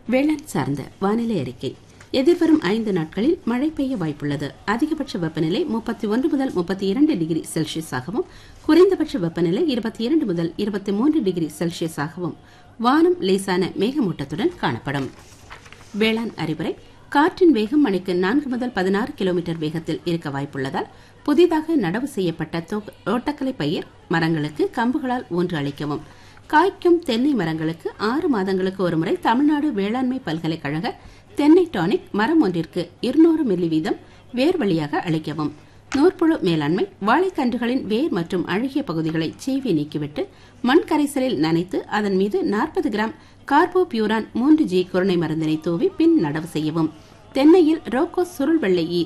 வேளாண் சார்ந்த வானிலை அறிக்கை எதிர்வரும் ஐந்து நாட்களில் மழை பெய்ய வாய்ப்புள்ளது அதிகபட்ச வெப்பநிலை முப்பத்தி ஒன்று முதல் முப்பத்தி இரண்டு டிகிரி செல்சியஸாகவும் குறைந்தபட்ச வெப்பநிலை இருபத்தி இரண்டு முதல் இருபத்தி மூன்று டிகிரி செல்சியஸாகவும் வானம் லேசான மேகமூட்டத்துடன் காணப்படும் வேளாண் அறிவுரை காற்றின் வேகம் மணிக்கு நான்கு முதல் பதினாறு கிலோமீட்டர் வேகத்தில் இருக்க வாய்ப்புள்ளதால் புதிதாக நடவு செய்யப்பட்ட தோ- தோட்டக்கலை பயிர் மரங்களுக்கு கம்புகளால் ஊன்று அளிக்கவும் காய்க்கும் தென்னை மரங்களுக்கு ஆறு மாதங்களுக்கு ஒருமுறை தமிழ்நாடு வேளாண்மை பல்கலைக்கழக தென்னை டானிக் மரம் ஒன்றிற்கு இருநூறு மில்லி வீதம் வேர் வழியாக அளிக்கவும் நூற்புழு மேலாண்மை வாழைக்கன்றுகளின் வேர் மற்றும் அழுகிய பகுதிகளை சீவி நீக்கிவிட்டு மண் கரைசலில் நனைத்து அதன் மீது நாற்பது கிராம் கார்போ பியூரான் மூன்று ஜி குருணை மருந்தினை தூவி பின் நடவு செய்யவும் தென்னையில் ரோக்கோ சுருள் வெள்ளை ஈ